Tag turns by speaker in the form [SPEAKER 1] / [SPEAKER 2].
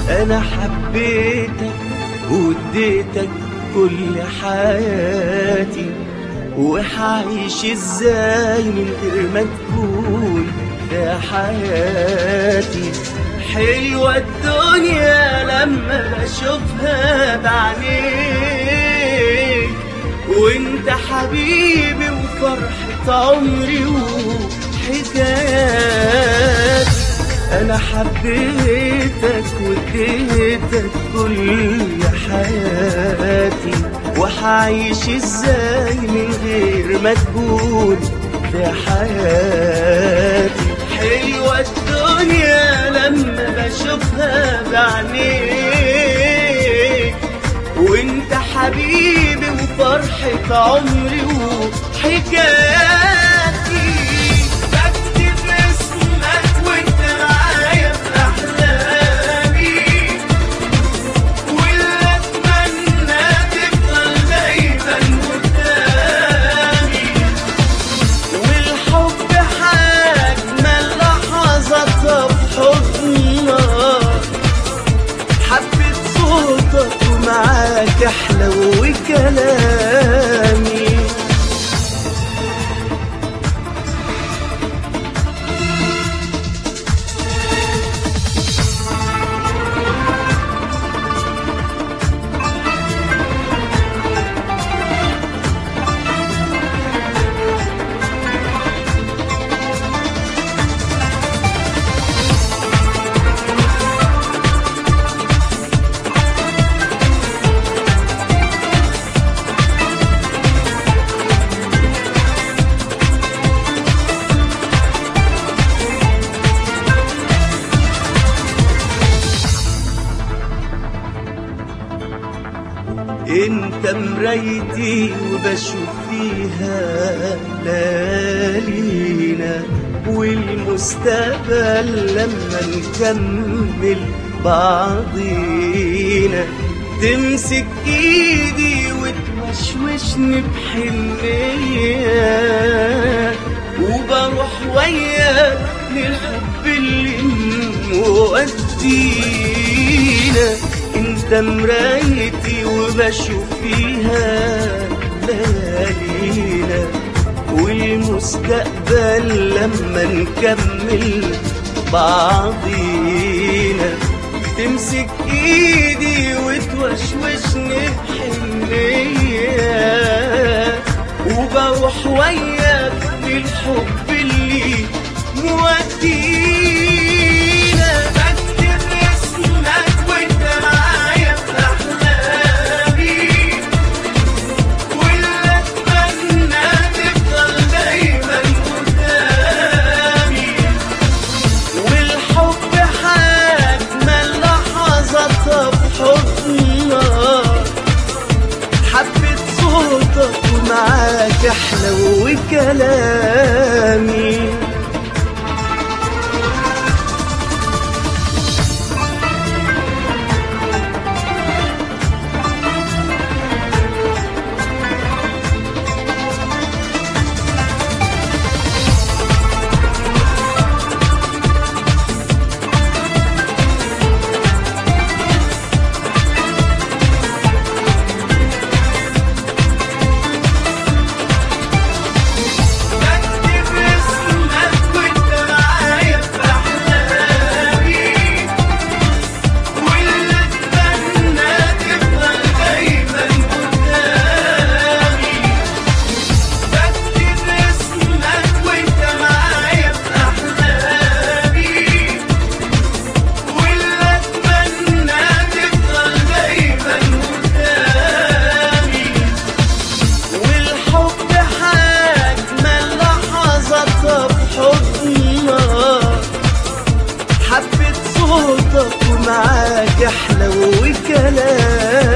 [SPEAKER 1] انا حبيتك واديتك كل حياتي وحعيش ازاي من غير ما تكون ده حياتي حلوة الدنيا لما بشوفها بعينيك وانت حبيبي وفرحة عمري وحكاياتي انا حبيتك واديتك كل حياتي وحعيش ازاي من غير ما تكون في حياتي حلوة الدنيا لما بشوفها بعينيك وانت حبيبي وفرحة عمري وحكاياتي بكتب اسمك وانت معايا في احلامي واللي اتمنى تفضل دايما قدامي والحب حاجمل لحظاتها في حضنك حبيت صوتك ومعاك احلى وكلامي انت مرايتي وبشوف فيها ليالينا والمستقبل لما نكمل بعضينا تمسك ايدي وتوشوشني بحنية وبروح وياك للحب اللي مودينا انت مرايتي وبشوف فيها ليالينا والمستقبل لما نكمل بعضينا تمسك ايدي وتوشوشني بحنية وبروح وياك للحب اللي مودينا بكتب اسمك وانت معايا في احلامي واللي اتمنى تفضل دايما قدامي والحب حاجمل لحظاتها في حضنك حبيت صوتك ومعاك احلى وكلامي بكتب اسمك وانت معايا في احلامي واللي اتمنى تفضل دايما قدامي بكتب اسمك وانت معايا في احلامي واللي اتمنى تفضل دايما قدامي والحب حاجمل لحظاتها في حضنك حبيت صوتك ومعاك احلى وكلام